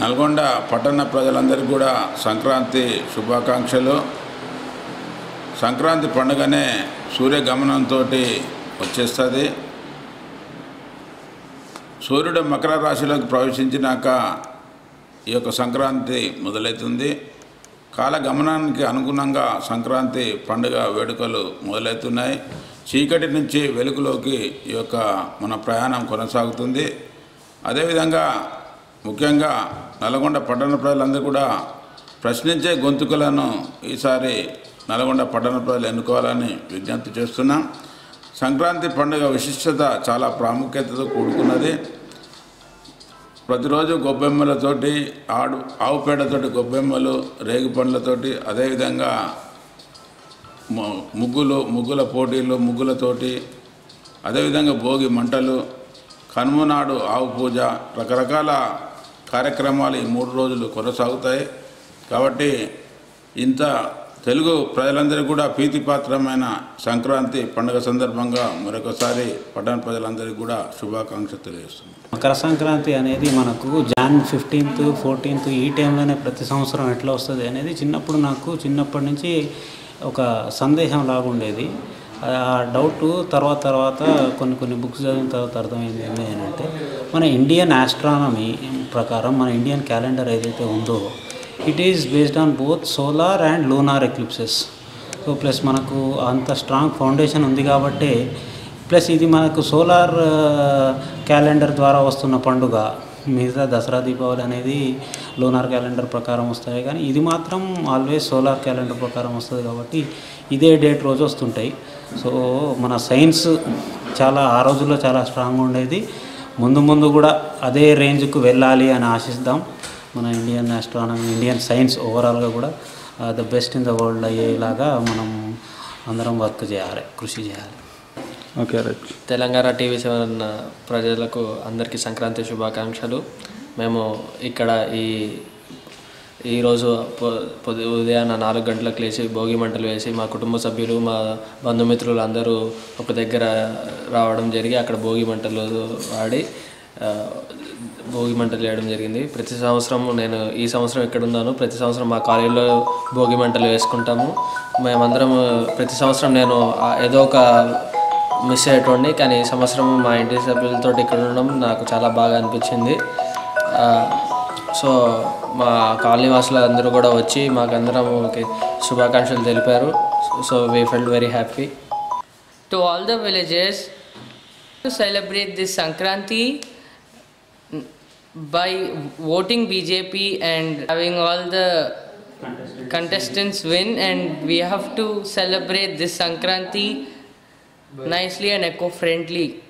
నల్గొండ పట్టణ ప్రజలందరికీ కూడా సంక్రాంతి శుభాకాంక్షలు సంక్రాంతి పండుగనే సూర్యగమనంతో వచ్చేస్తుంది సూర్యుడు మకర రాశిలోకి ప్రవేశించినాక ఈ యొక్క సంక్రాంతి మొదలవుతుంది కాలగమనానికి అనుగుణంగా సంక్రాంతి పండుగ వేడుకలు మొదలవుతున్నాయి చీకటి నుంచి వెలుగులోకి ఈ యొక్క మన ప్రయాణం కొనసాగుతుంది అదేవిధంగా ముఖ్యంగా నల్గొండ పట్టణ ప్రజలందరూ కూడా ప్రశ్నించే గొంతుకలను ఈసారి నల్గొండ పట్టణ ప్రజలు ఎన్నుకోవాలని విజ్ఞప్తి చేస్తున్నాం సంక్రాంతి పండుగ విశిష్టత చాలా ప్రాముఖ్యతతో కూడుకున్నది ప్రతిరోజు గొబ్బెమ్మలతోటి ఆడు ఆవు పేడతోటి గొబ్బెమ్మలు రేగు పండ్లతోటి అదేవిధంగా ము- ముగ్గులు ముగ్గుల పోటీలు ముగ్గులతోటి అదేవిధంగా భోగి మంటలు కనుమ నాడు ఆవు పూజ రకరకాల కార్యక్రమాలు ఈ మూడు రోజులు కొనసాగుతాయి కాబట్టి ఇంత తెలుగు ప్రజలందరికీ కూడా ప్రీతిపాత్రమైన సంక్రాంతి పండుగ సందర్భంగా మరొకసారి పట్టణ ప్రజలందరికీ కూడా శుభాకాంక్షలు తెలియజేస్తున్నాం మకర సంక్రాంతి అనేది మనకు జాన్ ఫిఫ్టీన్త్ ఫోర్టీన్త్ ఈ టైంలోనే ప్రతి సంవత్సరం ఎట్లా వస్తుంది అనేది చిన్నప్పుడు నాకు చిన్నప్పటి నుంచి ఒక సందేహం లాగుండేది ఆ డౌట్ తర్వాత తర్వాత కొన్ని కొన్ని బుక్స్ చదివిన తర్వాత అర్థమైంది ఏంటి అని అంటే మన ఇండియన్ ఆస్ట్రానమీ ప్రకారం మన ఇండియన్ క్యాలెండర్ ఏదైతే ఉందో it is based on both solar and lunar eclipses so plus మనకు అంత స్ట్రాంగ్ ఫౌండేషన్ ఉంది కాబట్టి ప్లస్ ఇది మనకు సోలార్ క్యాలెండర్ ద్వారా వస్తున్న పండుగ మిగతా దసరా దీపావళి అనేది లోనార్ క్యాలెండర్ ప్రకారం వస్తాయి కానీ ఇది మాత్రం ఆల్వేస్ సోలార్ క్యాలెండర్ ప్రకారం వస్తుంది కాబట్టి ఇదే డేట్ రోజు వస్తుంటాయి సో మన సైన్స్ చాలా ఆ రోజుల్లో చాలా స్ట్రాంగ్ ఉండేది ముందు ముందు కూడా అదే రేంజ్కు వెళ్ళాలి అని ఆశిస్తాం మన ఇండియన్ ఆస్ట్రానమీ ఇండియన్ సైన్స్ ఓవరాల్గా కూడా the best in the world అయ్యేలాగా మనం అందరం వర్క్ చేయాలి కృషి చేయాలి okay right Telangana TV seven ప్రజలకు అందరికీ సంక్రాంతి శుభాకాంక్షలు మేము ఇక్కడ ఈ ఈరోజు పొ పొద్దు ఉదయాన్న నాలుగు గంటలకు లేచి భోగి మంటలు వేసి మా కుటుంబ సభ్యులు మా బంధుమిత్రులు అందరూ ఒక దగ్గర రావడం జరిగి అక్కడ భోగి మంటలు వాడి ఆ, భోగి మంటలు వేయడం జరిగింది ప్రతి సంవత్సరం నేను ఈ సంవత్సరం ఎక్కడ ఉన్నాను ప్రతి సంవత్సరం మా కాలేజీలో భోగి మంటలు వేసుకుంటాము మేమందరం ప్రతి సంవత్సరం నేను ఆ ఏదో ఒక మిస్ అయ్యేటోడిని కానీ ఈ సంవత్సరం మా ఇంటి సభ్యులతో ఇక్కడ ఉండడం నాకు చాలా బాగా అనిపించింది ఆ, సో మా కాలనీ వాసులు అందరూ కూడా వచ్చి మాకందరం శుభాకాంక్షలు తెలిపారు so we felt very happy to all the villagers to celebrate this Sankranti mm, by voting BJP and having all the contestants win and we have to celebrate this Sankranti nicely and eco-friendly.